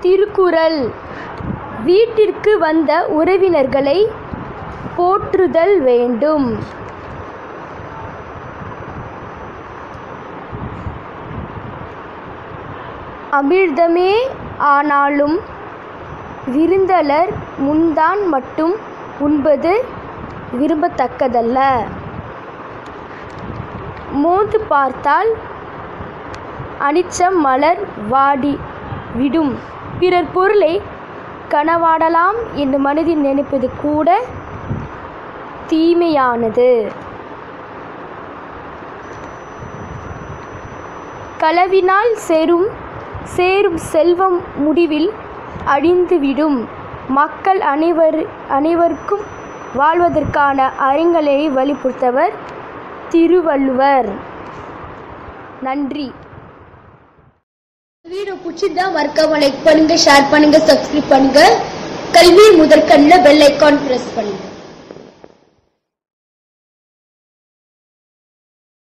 திருக்குறள் வீட்டிற்கு வந்த உறவினர்களை போற்றுதல் வேண்டும் அமிர்தமே ஆனாலும் விருந்தலர் முன்தான் மட்டும் உண்பது விரும்பத்தக்கதல்ல மோந்து பார்த்தால் அனிச்சம் மலர் வாடி விடும் பிறர் பொருளை கனவாடலாம் என்று மனதில் நினைப்பது கூட தீமையானது களவினால் சேரும் சேரும் செல்வம் முடிவில் அழிந்துவிடும் மக்கள் அனைவர் அனைவருக்கும் வாழ்வதற்கான அறங்களை வலியுறுத்தவர் திருவள்ளுவர் நன்றி வீடியோ பிடிச்சிருந்தா மறக்காம லைக் பண்ணுங்க ஷேர் பண்ணுங்க சப்ஸ்கிரைப் பண்ணுங்க கல்வி முதற்கண்ணில் பெல் ஐக்கான் பிரஸ் பண்ணுங்க